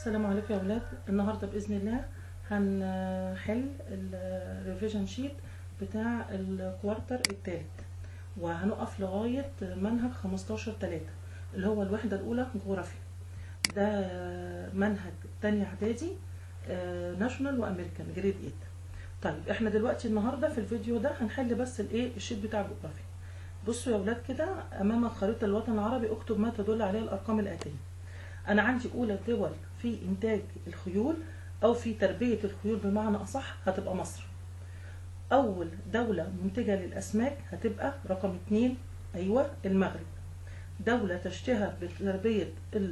السلام عليكم يا ولاد النهارده باذن الله هنحل الريفيجن شيت بتاع الكوارتر الثالث وهنقف لغايه منهج 15 3 اللي هو الوحده الاولى جغرافيا ده منهج تاني اعدادي ناشونال وامريكان جريد 8 طيب احنا دلوقتي النهارده في الفيديو ده هنحل بس الايه الشيت بتاع الجغرافيا بصوا يا ولاد كده امامك خريطه الوطن العربي اكتب ما تدل عليه الارقام الاتيه انا عندي اولى دول في انتاج الخيول او في تربيه الخيول بمعنى اصح هتبقى مصر اول دوله منتجه للاسماك هتبقى رقم اتنين ايوه المغرب دوله تشتهر بتربيه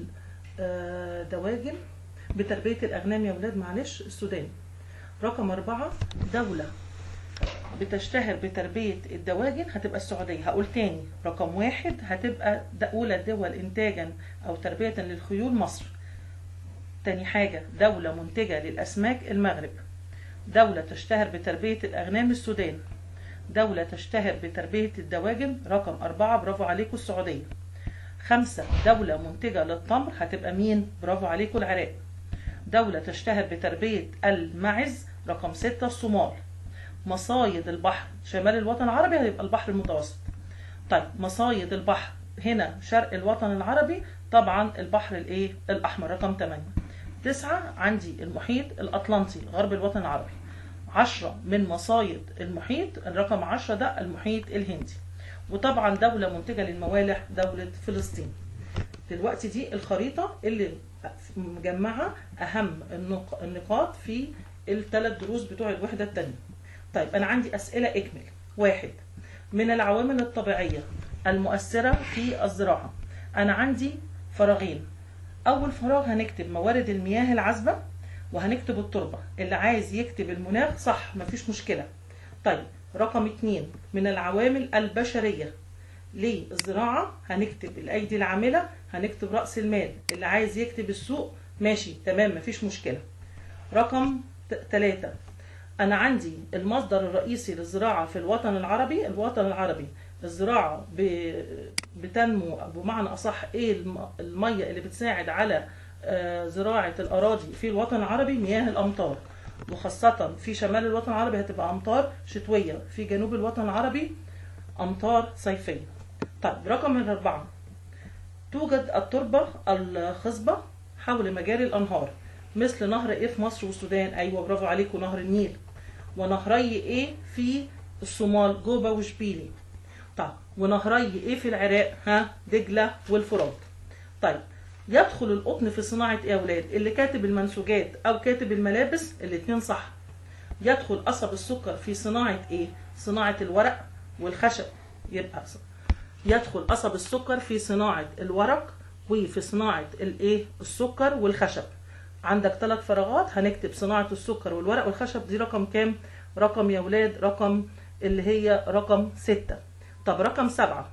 الدواجن بتربيه الاغنام يا ولاد معلش السودان رقم أربعة دولة بتشتهر بتربية الدواجن هتبقى السعودية هقول تاني رقم واحد هتبقى أولى الدول إنتاجا أو تربية للخيول مصر تاني حاجة دولة منتجة للأسماك المغرب دولة تشتهر بتربية الأغنام السودان دولة تشتهر بتربية الدواجن رقم أربعة برافو عليكم السعودية خمسة دولة منتجة للتمر هتبقى مين برافو عليكم العراق دولة تشتهر بتربية المعز رقم ستة الصومال مصايد البحر شمال الوطن العربي هيبقى البحر المتوسط طيب مصايد البحر هنا شرق الوطن العربي طبعا البحر الايه الاحمر رقم 8 تسعة عندي المحيط الاطلنطي غرب الوطن العربي عشرة من مصايد المحيط الرقم عشرة ده المحيط الهندي وطبعا دولة منتجة للموالح دولة فلسطين دلوقتي دي الخريطة اللي مجمعة أهم النقاط في الثلاث دروس بتوع الوحدة الثانية طيب أنا عندي أسئلة اكمل واحد من العوامل الطبيعية المؤثرة في الزراعة أنا عندي فراغين أول فراغ هنكتب موارد المياه العذبة وهنكتب التربة اللي عايز يكتب المناخ صح مفيش مشكلة طيب رقم اتنين من العوامل البشرية للزراعة هنكتب الأيدي العاملة هنكتب رأس المال اللي عايز يكتب السوق ماشي تمام مفيش مشكلة رقم ثلاثة أنا عندي المصدر الرئيسي للزراعة في الوطن العربي الوطن العربي الزراعة بتنمو بمعنى أصح إيه المية اللي بتساعد على زراعة الأراضي في الوطن العربي مياه الأمطار وخاصة في شمال الوطن العربي هتبقى أمطار شتوية في جنوب الوطن العربي أمطار صيفية طيب رقم الأربعة توجد التربة الخصبة حول مجاري الأنهار مثل نهر إيه في مصر والسودان أيوة برافو عليكم نهر النيل ونهري إيه في الصومال جوبا وشبيلي طيب ونهري إيه في العراق ها دجلة والفرات طيب يدخل القطن في صناعة إيه يا أولاد اللي كاتب المنسوجات أو كاتب الملابس الاتنين صح يدخل قصب السكر في صناعة إيه صناعة الورق والخشب يبقى يدخل قصب السكر في صناعة الورق وفي صناعة الايه السكر والخشب عندك ثلاث فراغات هنكتب صناعة السكر والورق والخشب دي رقم كام رقم يا ولاد رقم اللي هي رقم ستة طب رقم سبعة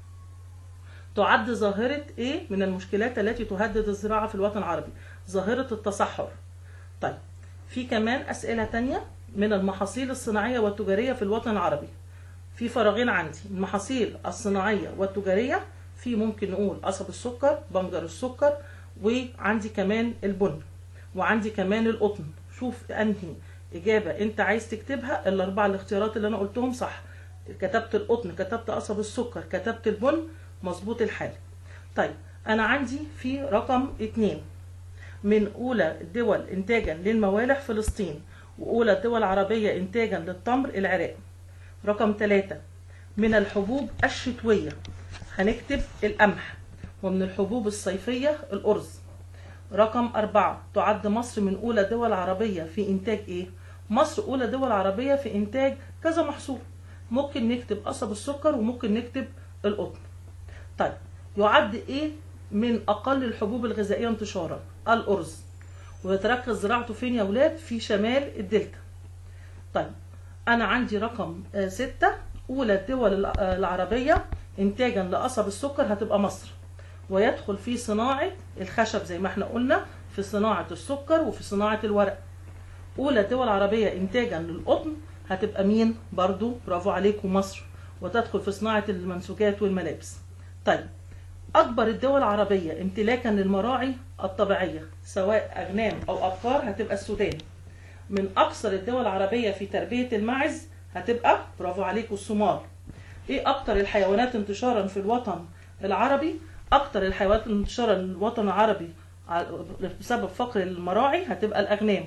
تعد ظاهرة ايه من المشكلات التي تهدد الزراعة في الوطن العربي ظاهرة التصحر طيب في كمان أسئلة تانية من المحاصيل الصناعية والتجارية في الوطن العربي في فراغين عندي المحاصيل الصناعية والتجارية في ممكن نقول قصب السكر بنجر السكر وعندي كمان البن وعندي كمان القطن شوف انهي اجابة انت عايز تكتبها الاربع الاختيارات اللي انا قلتهم صح كتبت القطن كتبت قصب السكر كتبت البن مظبوط الحال طيب انا عندي في رقم اتنين من اولى الدول انتاجا للموالح فلسطين واولى الدول العربية انتاجا للتمر العراق رقم ثلاثة من الحبوب الشتوية هنكتب القمح ومن الحبوب الصيفية الأرز رقم أربعة تعد مصر من أولى دول عربية في إنتاج إيه؟ مصر أولى دول عربية في إنتاج كذا محصول ممكن نكتب قصب السكر وممكن نكتب القطن طيب يعد إيه من أقل الحبوب الغذائية انتشارا الأرز ويتركز زراعته فين يا ولاد في شمال الدلتا طيب أنا عندي رقم ستة أولى الدول العربية إنتاجا لقصب السكر هتبقى مصر ويدخل في صناعة الخشب زي ما احنا قلنا في صناعة السكر وفي صناعة الورق أولى الدول العربية إنتاجا للقطن هتبقى مين برضو برافو عليكم مصر وتدخل في صناعة المنسوجات والملابس طيب اكبر الدول العربيه امتلاكا للمراعي الطبيعيه سواء اغنام او ابقار هتبقى السودان من اكثر الدول العربيه في تربيه الماعز هتبقى برافو عليكم الصومال ايه اكتر الحيوانات انتشارا في الوطن العربي اكتر الحيوانات انتشارا في الوطن العربي ع- بسبب فقر المراعي هتبقى الاغنام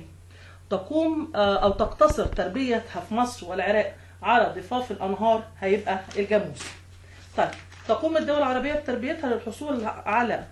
تقوم آه، او تقتصر تربيتها في مصر والعراق على ضفاف الانهار هيبقى الجاموس طيب تقوم الدول العربيه بتربيتها للحصول على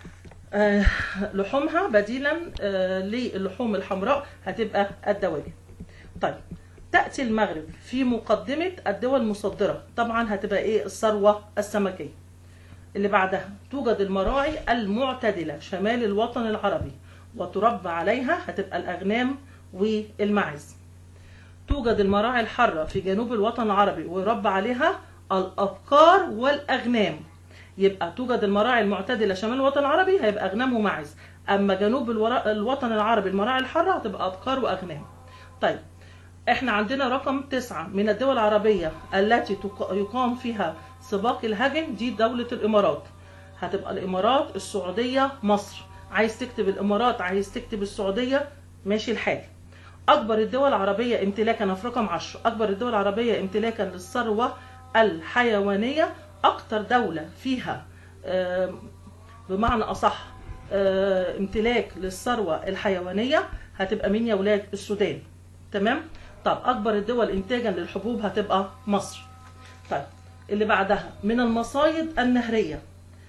آه، لحومها بديلا آه، للحوم الحمراء هتبقى الدواجن طيب تأتي المغرب في مقدمة الدول المصدرة طبعا هتبقى ايه الثروة السمكية اللي بعدها توجد المراعي المعتدلة شمال الوطن العربي وتربى عليها هتبقى الأغنام والماعز توجد المراعي الحارة في جنوب الوطن العربي ويربى عليها الأبقار والأغنام يبقى توجد المراعي المعتدلة شمال الوطن العربي هيبقى أغنام وماعز أما جنوب الورا- الوطن العربي المراعي الحارة هتبقى أبقار وأغنام طيب احنا عندنا رقم تسعة من الدول العربية التي تق- يقام فيها سباق الهجن دي دولة الإمارات هتبقى الإمارات السعودية مصر عايز تكتب الإمارات عايز تكتب السعودية ماشي الحال أكبر الدول العربية امتلاكا أنا في رقم 10 أكبر الدول العربية امتلاكا للثروة الحيوانية أكتر دولة فيها آم، بمعنى أصح آه، امتلاك للثروة الحيوانية هتبقى مين يا ولاد السودان تمام طب أكبر الدول إنتاجا للحبوب هتبقى مصر طيب اللي بعدها من المصايد النهرية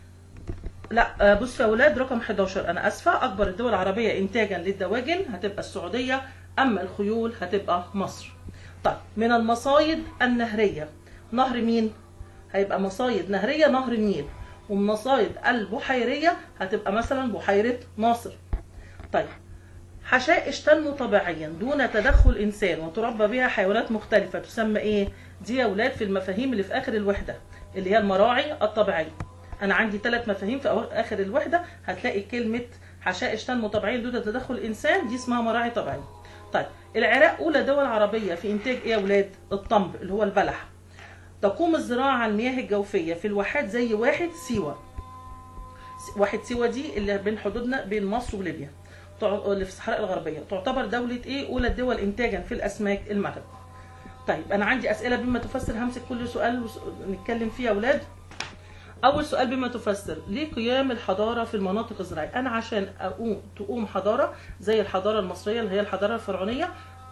لا آه، بصوا يا ولاد رقم 11 انا اسفه اكبر الدول العربيه انتاجا للدواجن هتبقى السعوديه اما الخيول هتبقى مصر طيب من المصايد النهريه نهر مين هيبقى مصايد نهريه نهر النيل والمصايد البحيريه هتبقى مثلا بحيره ناصر طيب حشائش تنمو طبيعيا دون تدخل انسان وتربى بها حيوانات مختلفه تسمى ايه دي يا اولاد في المفاهيم اللي في اخر الوحده اللي هي المراعي الطبيعيه انا عندي ثلاث مفاهيم في أو- اخر الوحده هتلاقي كلمه حشائش تنمو طبيعيا دون تدخل انسان دي اسمها مراعي طبيعيه طيب العراق اولى دول عربيه في انتاج ايه يا اولاد الطنب اللي هو البلح تقوم الزراعه على المياه الجوفيه في الواحات زي واحد سيوه واحد سيوه دي اللي بين حدودنا بين مصر وليبيا تع- اللي في الصحراء الغربيه تعتبر دوله ايه اولى الدول انتاجا في الاسماك المغرب طيب انا عندي اسئله بما تفسر همسك كل سؤال وس- نتكلم فيه يا اولاد اول سؤال بما تفسر ليه قيام الحضاره في المناطق الزراعيه انا عشان اقوم تقوم حضاره زي الحضاره المصريه اللي هي الحضاره الفرعونيه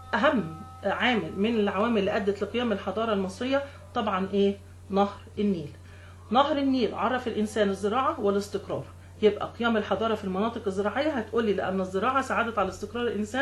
اهم عامل من العوامل اللي ادت لقيام الحضاره المصريه طبعا ايه نهر النيل نهر النيل عرف الانسان الزراعه والاستقرار يبقى قيام الحضاره في المناطق الزراعيه هتقولي لان الزراعه ساعدت على استقرار الانسان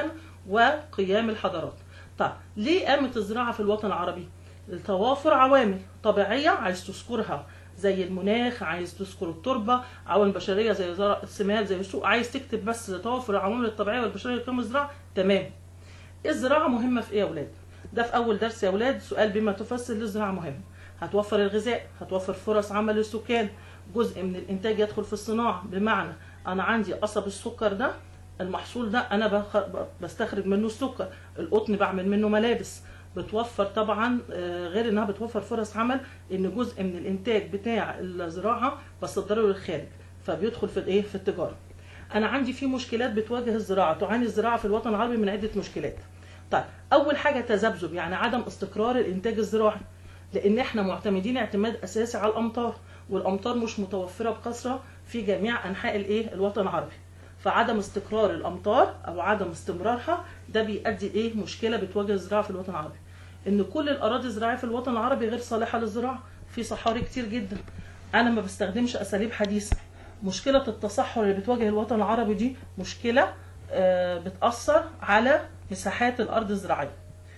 وقيام الحضارات طيب ليه قامت الزراعه في الوطن العربي لتوافر عوامل طبيعيه عايز تذكرها زي المناخ عايز تذكر التربه عوامل بشريه زي زرع السماد زي السوق عايز تكتب بس توافر العوامل الطبيعيه والبشريه لقيام الزراعه تمام الزراعه مهمه في ايه يا اولاد ده في اول درس يا اولاد سؤال بما تفسر للزراعه مهم هتوفر الغذاء هتوفر فرص عمل للسكان جزء من الانتاج يدخل في الصناعه بمعنى انا عندي قصب السكر ده المحصول ده انا بخ- بستخرج منه السكر القطن بعمل منه ملابس بتوفر طبعا آه، غير انها بتوفر فرص عمل ان جزء من الانتاج بتاع الزراعه بصدره للخارج فبيدخل في الايه في التجاره انا عندي في مشكلات بتواجه الزراعه تعاني الزراعه في الوطن العربي من عده مشكلات طيب اول حاجه تذبذب يعني عدم استقرار الانتاج الزراعي لان احنا معتمدين اعتماد اساسي على الامطار والامطار مش متوفره بكثره في جميع انحاء الايه الوطن العربي فعدم استقرار الامطار او عدم استمرارها ده بيؤدي ايه مشكله بتواجه الزراعه في الوطن العربي ان كل الاراضي الزراعيه في الوطن العربي غير صالحه للزراعه في صحاري كتير جدا انا ما بستخدمش اساليب حديثه مشكله التصحر اللي بتواجه الوطن العربي دي مشكله آه، بتاثر على مساحات الارض الزراعيه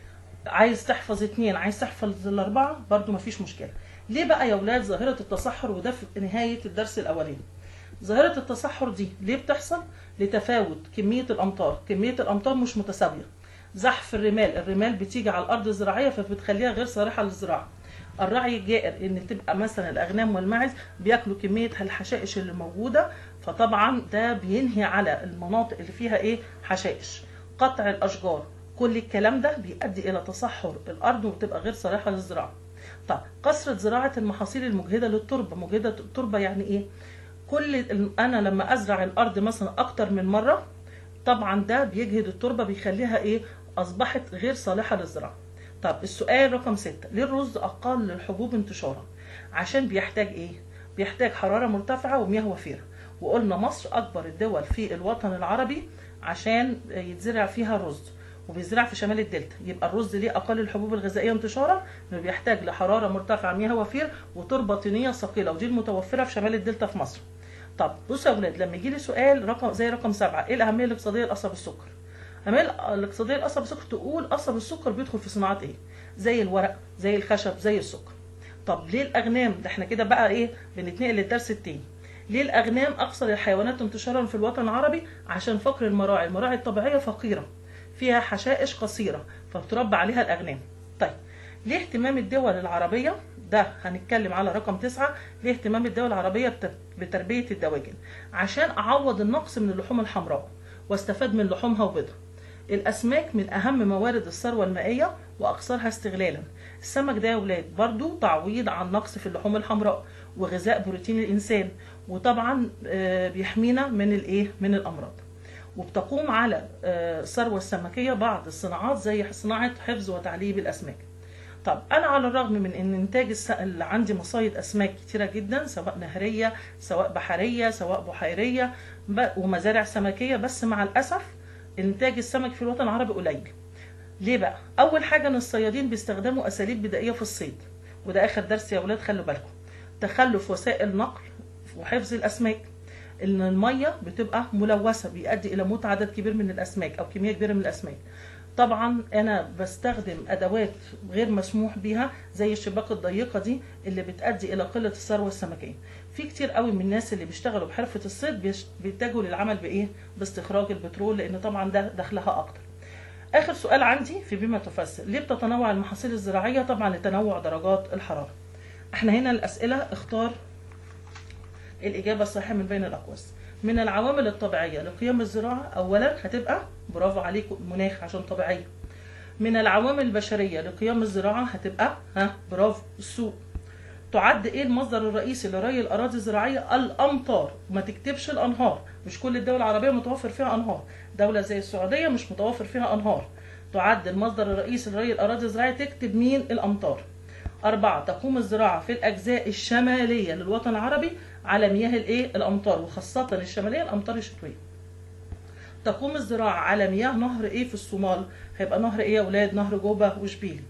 عايز تحفظ اتنين عايز تحفظ الاربعه برضو مفيش مشكله ليه بقى يا ولاد ظاهره التصحر وده في نهايه الدرس الاولاني ظاهره التصحر دي ليه بتحصل لتفاوت كميه الامطار كميه الامطار مش متساويه زحف الرمال الرمال بتيجي على الارض الزراعيه فبتخليها غير صالحه للزراعه الرعي الجائر ان تبقى مثلا الاغنام والماعز بياكلوا كميه الحشائش اللي موجوده فطبعا ده بينهي على المناطق اللي فيها ايه حشائش قطع الاشجار كل الكلام ده بيؤدي الى تصحر الارض وبتبقى غير صالحه للزراعه طب كثره زراعه المحاصيل المجهده للتربه مجهده التربه يعني ايه كل ال- انا لما ازرع الارض مثلا اكتر من مره طبعا ده بيجهد التربه بيخليها ايه اصبحت غير صالحه للزراعه طب السؤال رقم ستة ليه الرز اقل للحبوب انتشارا عشان بيحتاج ايه بيحتاج حراره مرتفعه ومياه وفيره وقلنا مصر اكبر الدول في الوطن العربي عشان يتزرع فيها الرز وبيزرع في شمال الدلتا يبقى الرز ليه اقل الحبوب الغذائيه انتشارا انه بيحتاج لحراره مرتفعه مياه وفير وتربه طينيه ثقيله ودي المتوفره في شمال الدلتا في مصر طب بصوا يا اولاد لما يجي لي سؤال رقم زي رقم سبعة ايه الاهميه الاقتصاديه لقصب السكر الاهميه الاقتصاديه لقصب السكر تقول قصب السكر بيدخل في صناعات ايه زي الورق زي الخشب زي السكر طب ليه الاغنام ده احنا كده بقى ايه بنتنقل للدرس التاني ليه الاغنام اكثر الحيوانات انتشارا في الوطن العربي عشان فقر المراعي المراعي الطبيعيه فقيره فيها حشائش قصيره فبتربى عليها الاغنام طيب ليه اهتمام الدول العربيه ده هنتكلم على رقم تسعة ليه اهتمام الدول العربية بت- بتربية الدواجن عشان أعوض النقص من اللحوم الحمراء واستفاد من لحومها وبيضها الأسماك من أهم موارد الثروة المائية وأكثرها استغلالا السمك ده يا ولاد برضو تعويض عن نقص في اللحوم الحمراء وغذاء بروتين الإنسان وطبعا آه، بيحمينا من الإيه من الأمراض وبتقوم على آه، الثروة السمكية بعض الصناعات زي صناعة حفظ وتعليب الأسماك طب انا على الرغم من ان انتاج الس... اللي عندي مصايد اسماك كتيره جدا سواء نهريه سواء بحريه سواء بحيريه ب... ومزارع سمكيه بس مع الاسف انتاج السمك في الوطن العربي قليل ليه بقى اول حاجه ان الصيادين بيستخدموا اساليب بدائيه في الصيد وده اخر درس يا اولاد خلوا بالكم تخلف وسائل نقل وحفظ الاسماك ان الميه بتبقى ملوثه بيؤدي الى موت عدد كبير من الاسماك او كميه كبيره من الاسماك طبعا انا بستخدم ادوات غير مسموح بيها زي الشباك الضيقه دي اللي بتؤدي الى قله الثروه السمكيه في كتير قوي من الناس اللي بيشتغلوا بحرفه الصيد بيش- بيتجهوا للعمل بايه باستخراج البترول لان طبعا ده دخلها اكتر اخر سؤال عندي في بما تفسر ليه بتتنوع المحاصيل الزراعيه طبعا لتنوع درجات الحراره احنا هنا الاسئله اختار الإجابة الصحيحة من بين الأقواس من العوامل الطبيعية لقيام الزراعة أولا هتبقى برافو عليكم المناخ عشان طبيعية من العوامل البشرية لقيام الزراعة هتبقى ها برافو السوق تعد ايه المصدر الرئيسي لري الاراضي الزراعيه الامطار ما تكتبش الانهار مش كل الدول العربيه متوفر فيها انهار دوله زي السعوديه مش متوفر فيها انهار تعد المصدر الرئيسي لري الاراضي الزراعيه تكتب مين الامطار أربعة تقوم الزراعة في الأجزاء الشمالية للوطن العربي على مياه الإيه؟ الأمطار وخاصة الشمالية الأمطار الشتوية. تقوم الزراعة على مياه نهر إيه في الصومال؟ هيبقى نهر إيه يا ولاد؟ نهر جوبة وشبيل.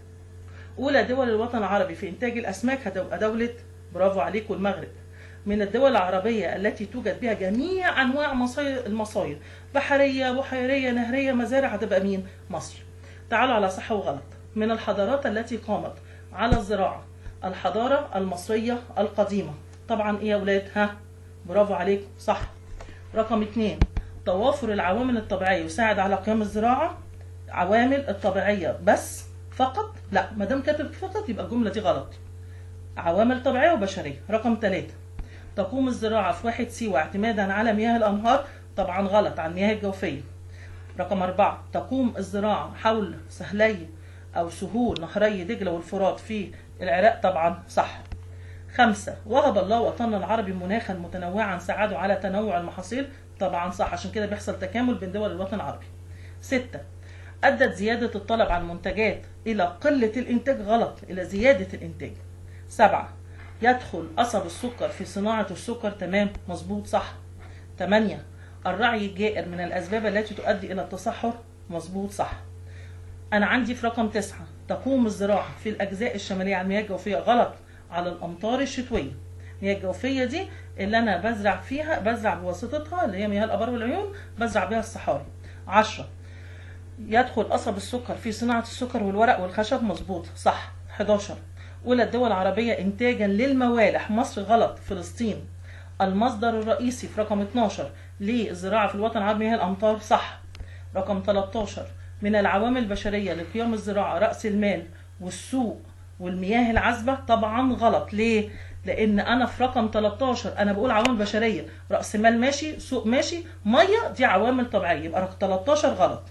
أولى دول الوطن العربي في إنتاج الأسماك هتبقى دولة برافو عليكم المغرب. من الدول العربية التي توجد بها جميع أنواع مصايد المصايد بحرية بحيرية نهرية مزارع هتبقى مين؟ مصر. تعالوا على صح وغلط. من الحضارات التي قامت على الزراعة الحضارة المصرية القديمة طبعا ايه يا ولاد ها برافو عليكم صح رقم اتنين توافر العوامل الطبيعية يساعد على قيام الزراعة عوامل الطبيعية بس فقط لا ما دام كاتب فقط يبقى الجملة دي غلط عوامل طبيعية وبشرية رقم ثلاثة تقوم الزراعة في واحد سيوة اعتمادا على مياه الأنهار طبعا غلط على المياه الجوفية رقم أربعة تقوم الزراعة حول سهلي أو سهول نهري دجلة والفرات في العراق طبعا صح خمسة وهب الله وطننا العربي مناخا متنوعا ساعده على تنوع المحاصيل طبعا صح عشان كده بيحصل تكامل بين دول الوطن العربي ستة أدت زيادة الطلب على المنتجات إلى قلة الإنتاج غلط إلى زيادة الإنتاج سبعة يدخل قصب السكر في صناعة السكر تمام مظبوط صح تمانية الرعي الجائر من الأسباب التي تؤدي إلى التصحر مظبوط صح أنا عندي في رقم تسعة تقوم الزراعة في الأجزاء الشمالية على المياه الجوفية غلط على الأمطار الشتوية المياه الجوفية دي اللي أنا بزرع فيها بزرع بواسطتها اللي هي مياه الآبار والعيون بزرع بيها الصحاري عشرة يدخل قصب السكر في صناعة السكر والورق والخشب مظبوط صح 11 أولى الدول العربية إنتاجا للموالح مصر غلط فلسطين المصدر الرئيسي في رقم 12 للزراعة في الوطن العربي هي الأمطار صح رقم 13 من العوامل البشرية لقيام الزراعة رأس المال والسوق والمياه العذبة طبعا غلط ليه؟ لأن أنا في رقم 13 أنا بقول عوامل بشرية رأس مال ماشي سوق ماشي مية دي عوامل طبيعية يبقى رقم 13 غلط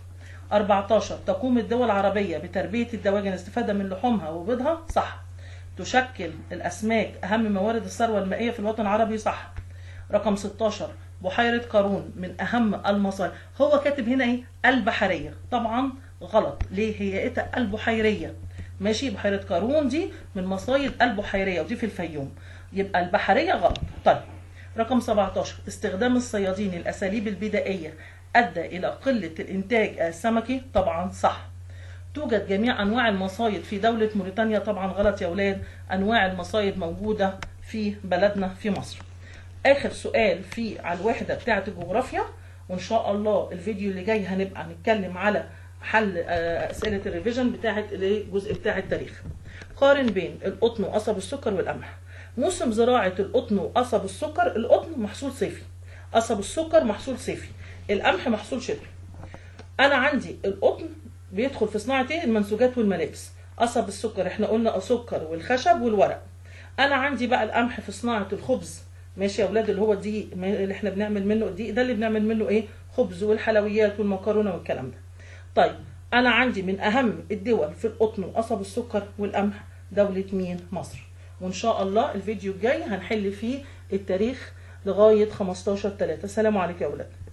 14 تقوم الدول العربية بتربية الدواجن استفادة من لحومها وبيضها صح تشكل الأسماك أهم موارد الثروة المائية في الوطن العربي صح رقم 16 بحيرة قارون من أهم المصايد هو كاتب هنا إيه البحرية طبعا غلط ليه هي إيه البحيرية ماشي بحيرة قارون دي من مصايد البحيرية ودي في الفيوم يبقى البحرية غلط طيب رقم 17 استخدام الصيادين الأساليب البدائية أدى إلى قلة الإنتاج السمكي طبعا صح توجد جميع أنواع المصايد في دولة موريتانيا طبعا غلط يا أولاد أنواع المصايد موجودة في بلدنا في مصر آخر سؤال في على الوحدة بتاعة الجغرافيا وإن شاء الله الفيديو اللي جاي هنبقى نتكلم على حل أسئلة الريفيجن بتاعة الجزء بتاع التاريخ قارن بين القطن وقصب السكر والقمح موسم زراعة القطن وقصب السكر القطن محصول صيفي قصب السكر محصول صيفي القمح محصول شتوي انا عندي القطن بيدخل في صناعه ايه المنسوجات والملابس قصب السكر احنا قلنا السكر والخشب والورق انا عندي بقى القمح في صناعه الخبز ماشي يا اولاد اللي هو الدقيق اللي احنا بنعمل منه الدقيق ده اللي بنعمل منه ايه خبز والحلويات والمكرونه والكلام ده طيب انا عندي من اهم الدول في القطن وقصب السكر والقمح دوله مين مصر وان شاء الله الفيديو الجاي هنحل فيه التاريخ لغايه 15 3 السلام عليكم يا اولاد